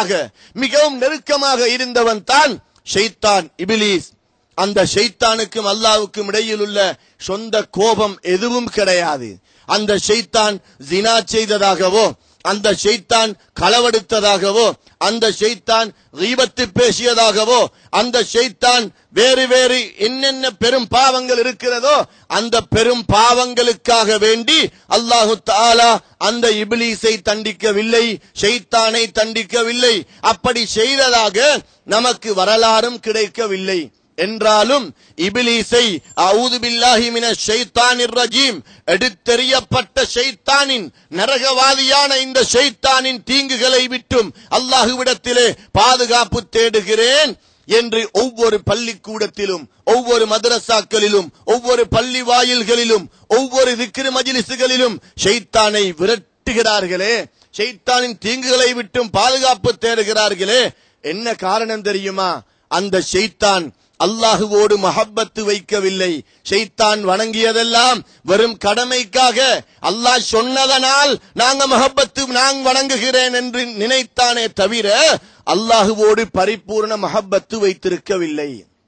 நேரடியாக மிகவும் நெருக்கமாக இருந்தவன் தான் ஷைத்தான் இபிலீஸ் அந்த ஷைத்தானுக்கும் அல்லாவுக்கும் இடையில் உள்ள சொந்த கோபம் எதுவும் கிடையாது அந்த ஷைத்தான் ஜினா செய்ததாகவோ அந்த ஷைத்தான் களவெடுத்ததாகவோ அந்த ஷைத்தான் ரீபத்து பேசியதாகவோ அந்த ஷைத்தான் வேறு வேறு என்னென்ன பெரும் பாவங்கள் இருக்கிறதோ அந்த பெரும் பாவங்களுக்காக வேண்டி அல்லாஹு தாலா அந்த இபிலீஸை தண்டிக்கவில்லை ஷைத்தானை தண்டிக்கவில்லை அப்படி செய்ததாக நமக்கு வரலாறும் கிடைக்கவில்லை என்றாலும் இபிலீஸை அவுது பில்லாஹி மினஷ் ஷைத்தானிர் ரஜீம் எடுத்தெறியப்பட்ட ஷைத்தானின் நரகவாதியான இந்த ஷைத்தானின் தீங்குகளை விட்டும் அல்லாஹுவிடத்திலே பாதுகாப்பு தேடுகிறேன் என்று ஒவ்வொரு பள்ளிக்கூடத்திலும் ஒவ்வொரு மதரசாக்களிலும் ஒவ்வொரு பள்ளி வாயில்களிலும் ஒவ்வொரு திக்ரு மஜிலிசுகளிலும் ஷைத்தானை விரட்டுகிறார்களே ஷைத்தானின் தீங்குகளை விட்டும் பாதுகாப்பு தேடுகிறார்களே என்ன காரணம் தெரியுமா அந்த ஷைத்தான் அல்லாஹுவோடு மஹப்பத்து வைக்கவில்லை ஷைத்தான் வணங்கியதெல்லாம் வெறும் கடமைக்காக அல்லாஹ் சொன்னதனால் நாங்க மஹப்பத்து நான் வணங்குகிறேன் என்று நினைத்தானே தவிர அல்லாஹுவோடு பரிபூர்ண மஹப்பத்து வைத்திருக்கவில்லை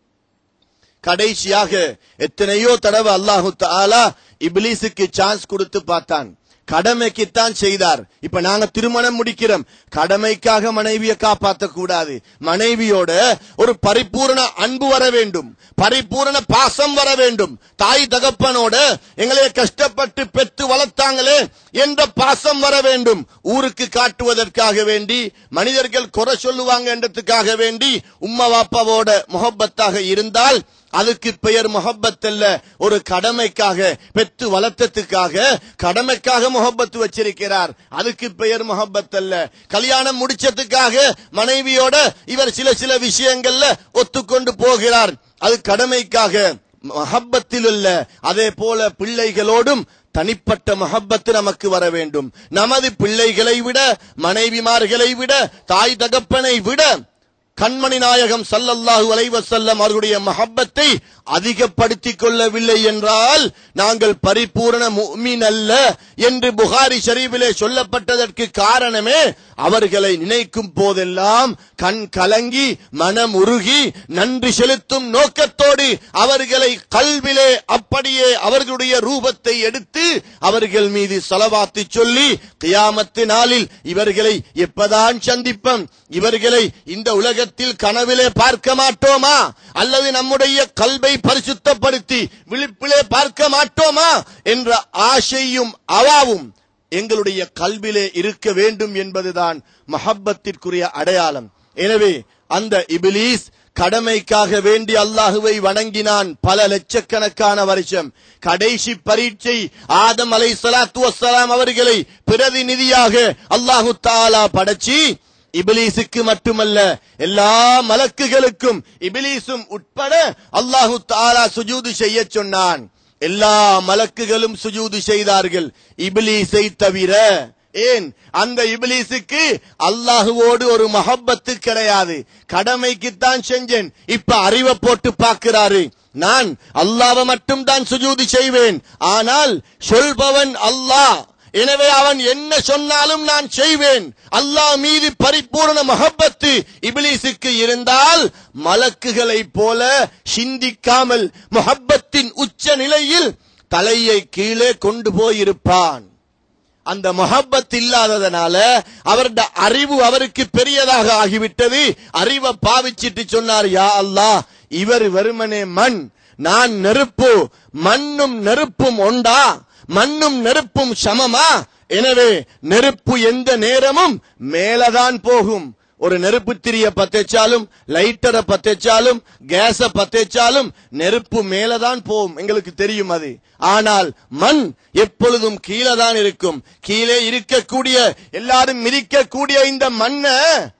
கடைசியாக எத்தனையோ தடவை அல்லாஹு தாலா இபிலிஸுக்கு சான்ஸ் கொடுத்து பார்த்தான் கடமைக்குத்தான் செய்தார் இப்ப நாங்க திருமணம் முடிக்கிறோம் கடமைக்காக மனைவியை காப்பாத்த கூடாது மனைவியோட ஒரு பரிபூர்ண அன்பு வர வேண்டும் பரிபூர்ண பாசம் வர வேண்டும் தாய் தகப்பனோட எங்களை கஷ்டப்பட்டு பெற்று வளர்த்தாங்களே என்ற பாசம் வர வேண்டும் ஊருக்கு காட்டுவதற்காக வேண்டி மனிதர்கள் குறை சொல்லுவாங்க என்றதுக்காக வேண்டி உம்மா வாப்பாவோட முகப்பத்தாக இருந்தால் அதுக்கு பெயர் முகப்பத் அல்ல ஒரு கடமைக்காக பெற்று வளர்த்ததுக்காக கடமைக்காக முகப்பத்து வச்சிருக்கிறார் அதுக்கு பெயர் முகப்பத் அல்ல கல்யாணம் முடிச்சதுக்காக மனைவியோட இவர் சில சில விஷயங்கள்ல ஒத்துக்கொண்டு போகிறார் அது கடமைக்காக மஹப்பத்தில் உள்ள அதே போல பிள்ளைகளோடும் தனிப்பட்ட மஹப்பத்து நமக்கு வர வேண்டும் நமது பிள்ளைகளை விட மனைவிமார்களை விட தாய் தகப்பனை விட கண்மணி நாயகம் சல்லல்லாஹு அலைவசல்லம் அவர்களுடைய மஹப்பத்தை அதிகப்படுத்திக் கொள்ளவில்லை என்றால் நாங்கள் பரிபூரண முஃமின் அல்ல என்று புகாரி ஷரீஃபிலே சொல்லப்பட்டதற்கு காரணமே அவர்களை நினைக்கும் போதெல்லாம் கண் கலங்கி மனம் உருகி நன்றி செலுத்தும் நோக்கத்தோடு அவர்களை கல்விலே அப்படியே அவர்களுடைய ரூபத்தை எடுத்து அவர்கள் மீது செலவாத்து சொல்லி கியாமத்து நாளில் இவர்களை எப்பதான் சந்திப்போம் இவர்களை இந்த உலகத்தில் கனவிலே பார்க்க மாட்டோமா அல்லது நம்முடைய கல்வை பரிசுத்தப்படுத்தி விழிப்பிலே பார்க்க மாட்டோமா என்ற ஆசையும் அவாவும் எங்களுடைய கல்விலே இருக்க வேண்டும் என்பதுதான் மஹப்பத்திற்குரிய அடையாளம் எனவே அந்த இபிலீஸ் கடமைக்காக வேண்டி அல்லாஹுவை வணங்கினான் பல லட்சக்கணக்கான வருஷம் கடைசி பரீட்சை ஆதம் அலை சலாத்து வசலாம் அவர்களை பிரதிநிதியாக அல்லாஹு தாலா படைச்சி இபிலீசுக்கு மட்டுமல்ல எல்லா மலக்குகளுக்கும் இபிலீசும் உட்பட அல்லாஹு தாலா சுஜூது செய்ய சொன்னான் எல்லா மலக்குகளும் சுஜூது செய்தார்கள் இபிலீஸை தவிர ஏன் அந்த இபிலீசுக்கு அல்லாஹுவோடு ஒரு மஹப்பத்து கிடையாது கடமைக்குத்தான் செஞ்சேன் இப்ப அறிவை போட்டு பார்க்கிறாரு நான் அல்லாவை மட்டும் தான் சுஜூதி செய்வேன் ஆனால் சொல்பவன் அல்லாஹ் எனவே அவன் என்ன சொன்னாலும் நான் செய்வேன் அல்லாஹ் மீது பரிபூர்ண மஹப்பத்து இபிலிசுக்கு இருந்தால் மலக்குகளைப் போல சிந்திக்காமல் மொஹப்பத்தின் உச்ச நிலையில் தலையை கீழே கொண்டு போயிருப்பான் அந்த மொஹப்பத் இல்லாததனால அவருடைய அறிவு அவருக்கு பெரியதாக ஆகிவிட்டது அறிவை பாவிச்சிட்டு சொன்னார் யா அல்லாஹ் இவர் வெறுமனே மண் நான் நெருப்பு மண்ணும் நெருப்பும் ஒண்டா மண்ணும் நெருப்பும் சமமா எனவே நெருப்பு எந்த நேரமும் மேலதான் போகும் ஒரு நெருப்பு திரிய பத்தேச்சாலும் லைட்டரை பத்தேச்சாலும் கேஸ பத்தேச்சாலும் நெருப்பு மேலதான் போகும் எங்களுக்கு தெரியும் அது ஆனால் மண் எப்பொழுதும் கீழே தான் இருக்கும் கீழே இருக்கக்கூடிய எல்லாரும் மிதிக்கக்கூடிய இந்த மண்ணை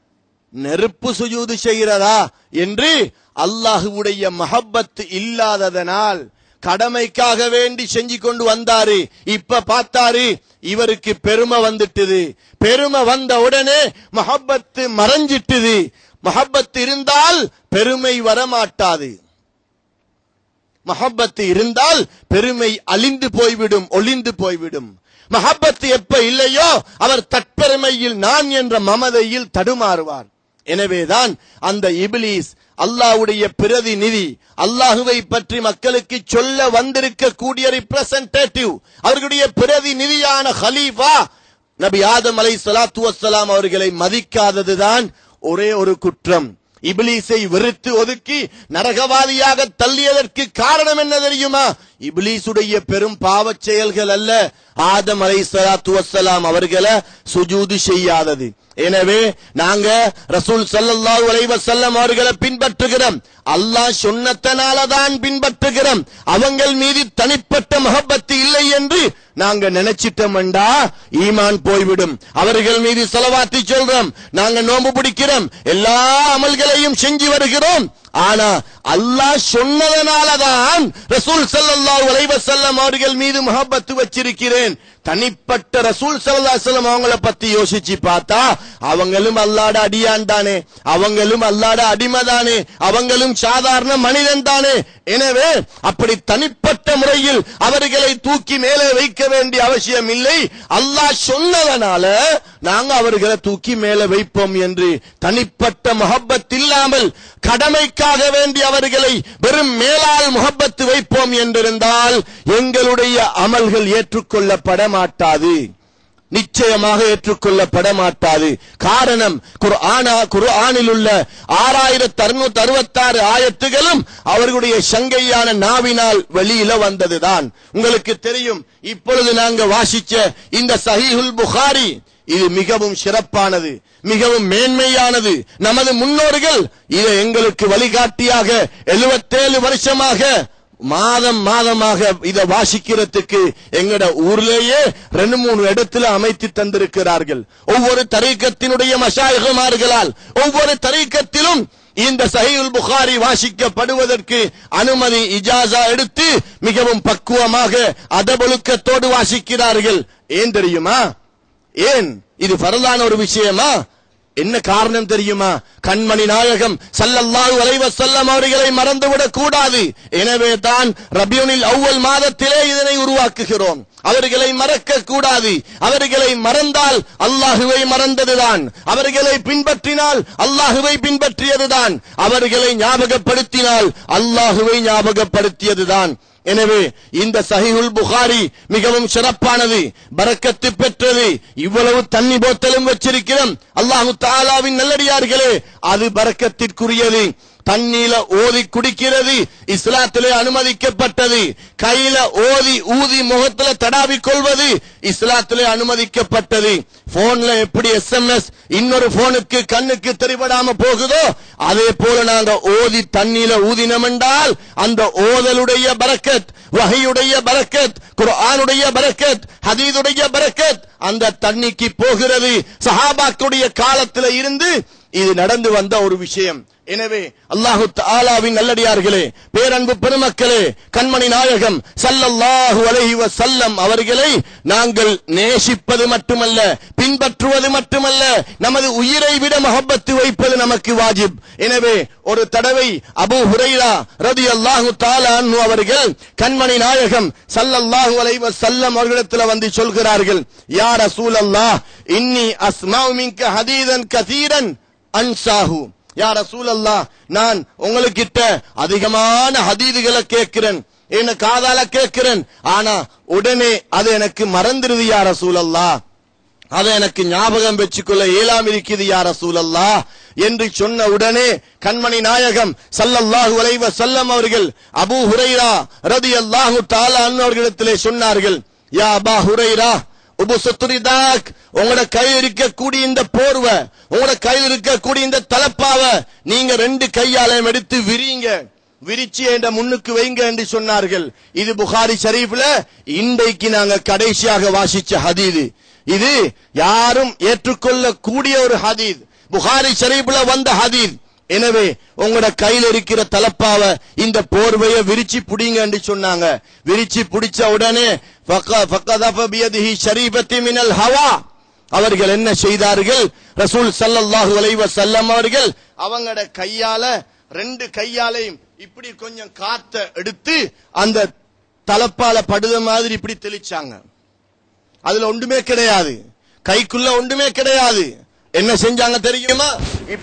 நெருப்பு சுஜூது செய்கிறதா என்று அல்லாஹுவுடைய மஹப்பத் இல்லாததனால் கடமைக்காக வேண்டி செஞ்சு கொண்டு வந்தாரு இப்ப பார்த்தாரு இவருக்கு பெருமை வந்துட்டுது பெருமை வந்த உடனே மஹப்பத்து மறைஞ்சிட்டுது மஹப்பத்து இருந்தால் பெருமை வரமாட்டாது மஹப்பத்து இருந்தால் பெருமை அழிந்து போய்விடும் ஒளிந்து போய்விடும் மஹப்பத்து எப்ப இல்லையோ அவர் தற்பெருமையில் நான் என்ற மமதையில் தடுமாறுவார் எனவேதான் அந்த இபிலிஸ் அல்லாஹ்வுடைய பிரதிநிதி அல்லாஹுவை பற்றி மக்களுக்கு சொல்ல வந்திருக்க கூடிய ரிப்ரசன்டேட்டிவ் அவர்களுடைய பிரதிநிதியான ஹலீஃபா நபி ஆதம் அலை சலாத்து வசலாம் அவர்களை மதிக்காததுதான் ஒரே ஒரு குற்றம் இபிலீஸை வெறுத்து ஒதுக்கி நரகவாதியாக தள்ளியதற்கு காரணம் என்ன தெரியுமா இபிலீசுடைய பெரும் பாவச் செயல்கள் அல்ல ஆதம் அலை சலாத்து வசலாம் அவர்களை சுஜூது செய்யாதது எனவே நாங்க ரசூல் ஸல்லல்லாஹு அலைஹி வஸல்லம் அவர்களை பின்பற்றுகிறோம் அல்லாஹ் சொன்னதனால தான் பின்பற்றுகிறோம் அவங்கள் மீது தனிப்பட்ட மஹப்பத்து இல்லை என்று நாங்க நினைச்சிட்டோம்டா ஈமான் போய்விடும் அவர்கள் மீது செலவாத்தி சொல்றோம் நாங்க நோன்பு பிடிக்கிறோம் எல்லா அமல்களையும் செஞ்சு வருகிறோம் ஆனா அல்லாஹ் சொன்னதனால தான் ரசூல் ஸல்லல்லாஹு அலைஹி வஸல்லம் அவர்கள் மீது மஹப்பத்து வச்சிருக்கிறேன் தனிப்பட்ட ரசூல் ஸல்லல்லாஹு அலைஹி வஸல்லம் அவங்கள பத்தி யோசிச்சு பார்த்தா அவங்களும் அல்லாட அடியான் தானே அவங்களும் அல்லாட அடிமை தானே அவங்களும் சாதாரண மனிதன் தானே எனவே அப்படி தனிப்பட்ட முறையில் அவர்களை தூக்கி மேலே வைக்க வேண்டிய அவசியம் இல்லை அல்லாஹ் சொன்னதனால நாங்க அவர்களை தூக்கி மேலே வைப்போம் என்று தனிப்பட்ட முகப்பத் இல்லாமல் கடமைக்காக வேண்டி அவர்களை வெறும் மேலால் முகப்பத்து வைப்போம் என்றிருந்தால் எங்களுடைய அமல்கள் ஏற்றுக்கொள்ளப்பட மாட்டாது நிச்சயமாக ஏற்றுக்கொள்ளப்பட மாட்டாது காரணம் குர்ஆனா குர்ஆனில் உள்ள ஆறாயிரத்தி அறுநூத்தி அறுபத்தாறு ஆயத்துகளும் அவர்களுடைய சங்கையான நாவினால் வெளியில வந்ததுதான் உங்களுக்கு தெரியும் இப்பொழுது நாங்க வாசிச்ச இந்த சஹீஹுல் புகாரி இது மிகவும் சிறப்பானது மிகவும் மேன்மையானது நமது முன்னோர்கள் இதை எங்களுக்கு வழிகாட்டியாக 77 வருஷமாக மாதம் மாதமாக இத வாசிக்கிறதுக்கு எங்கட ஊர்லேயே ரெண்டு மூணு இடத்துல அமைத்து தந்திருக்கிறார்கள் ஒவ்வொரு தரீக்கத்தினுடைய மஷாயகுமார்களால் ஒவ்வொரு தரீக்கத்திலும் இந்த சஹீல் புகாரி வாசிக்கப்படுவதற்கு அனுமதி இஜாசா எடுத்து மிகவும் பக்குவமாக அதபொழுக்கத்தோடு வாசிக்கிறார்கள் ஏன் தெரியுமா ஏன் இது பரதான ஒரு விஷயமா என்ன காரணம் தெரியுமா கண்மணி நாயகம் சல்லல்லாஹு அலைஹி வஸல்லம் அவர்களை மறந்துவிடக் கூடாது எனவே தான் ரபியுனில் அவ்வல் மாதத்திலே இதனை உருவாக்குகிறோம் அவர்களை மறக்க கூடாது அவர்களை மறந்தால் அல்லாஹுவை மறந்ததுதான் அவர்களை பின்பற்றினால் அல்லாஹுவை பின்பற்றியதுதான் அவர்களை ஞாபகப்படுத்தினால் அல்லாஹுவை ஞாபகப்படுத்தியதுதான் எனவே இந்த சஹிஹுல் புகாரி மிகவும் சிறப்பானது பரக்கத்து பெற்றது இவ்வளவு தண்ணி போத்தலும் வச்சிருக்கிறோம் அல்லாஹு தாலாவின் நல்லடியார்களே அது பரக்கத்திற்குரியது தண்ணீல ஓதி குடிக்கிறது இஸ்லாத்திலே அனுமதிக்கப்பட்டது கையில ஓதி ஊதி முகத்துல தடாவிக் கொள்வது இஸ்லாத்திலே அனுமதிக்கப்பட்டது போன்ல எப்படி எஸ்எம்எஸ் இன்னொரு போனுக்கு கண்ணுக்கு தெரிபடாம போகுதோ அதே போல நாங்க ஓதி தண்ணீல ஊதினம் என்றால் அந்த ஓதலுடைய பரக்கத் வகையுடைய பரக்கத் குர்ஆனுடைய பரக்கத் ஹதீதுடைய பரக்கத் அந்த தண்ணிக்கு போகிறது சஹாபாக்குடைய காலத்துல இருந்து இது நடந்து வந்த ஒரு விஷயம் எனவே அல்லாஹு தாலாவின் நல்லடியார்களே பேரன்பு பெருமக்களே கண்மணி நாயகம் சல்லல்லாஹு அலைஹி வஸல்லம் அவர்களை நாங்கள் நேசிப்பது மட்டுமல்ல பின்பற்றுவது மட்டுமல்ல நமது உயிரை விட மஹப்பத்து வைப்பது நமக்கு வாஜிப் எனவே ஒரு தடவை அபூ ஹுரைரா ரலியல்லாஹு தஆலா அன்ஹு அவர்கள் கண்மணி நாயகம் சல்லல்லாஹு அலைஹி வஸல்லம் அவர்களிடத்தில் வந்து சொல்கிறார்கள் யா ரசூலல்லாஹ் இன்னி அஸ்மாஉ மின்க ஹதீதன் கதீரன் அன்சாஹு யா ரசூலல்லாஹ் நான் உங்களுக்கிட்ட அதிகமான ஹதீதுகளை கேட்கிறேன் என்ன காதால கேட்கிறேன் ஆனா உடனே அது எனக்கு மறந்துருது யா ரசூலல்லாஹ் அதை எனக்கு ஞாபகம் வச்சுக்கொள்ள இயலாம இருக்குது யா ரசூலல்லாஹ் என்று சொன்ன உடனே கண்மணி நாயகம் சல்லல்லாஹு அலைஹி வஸல்லம் அவர்கள் அபூ ஹுரைரா ரலியல்லாஹு தஆலா அன்ஹு அவர்களிடத்திலே சொன்னார்கள் யா அபா ஹுரைரா உபு சுத்துரிதாக் உங்களோட கையில் இருக்கக்கூடிய இந்த போர்வை உங்களோட கையில் இருக்கக்கூடிய இந்த தலப்பாவ நீங்க ரெண்டு கையாலையும் எடுத்து விரிங்க விரிச்சு என்ற முன்னுக்கு வைங்க என்று சொன்னார்கள் இது புகாரி ஷரீஃப்ல இன்றைக்கு நாங்க கடைசியாக வாசிச்ச ஹதீது இது யாரும் ஏற்றுக்கொள்ள கூடிய ஒரு ஹதீத் புகாரி ஷரீஃப்ல வந்த ஹதீத் எனவே உங்களோட கையில இருக்கிற தலப்பாவ இந்த போர்வைய விரிச்சு புடிங்க என்று சொன்னாங்க விரிச்சு புடிச்ச உடனே ஃபக- ஃபகதஃப பியதிஹி ஷரீபத்தி மினல் ஹவா அவர்கள் என்ன செய்தார்கள் ரசூல் ஸல்லல்லாஹு அலைஹி வஸல்லம் அவர்கள் அவங்களோட கையால ரெண்டு கையாலையும் இப்படி கொஞ்சம் காத்த எடுத்து அந்த தலப்பால படுத மாதிரி இப்படி தெளிச்சாங்க அதுல ஒன்றுமே கிடையாது கைக்குள்ள ஒன்றுமே கிடையாது என்ன செஞ்சாங்க தெரியுமா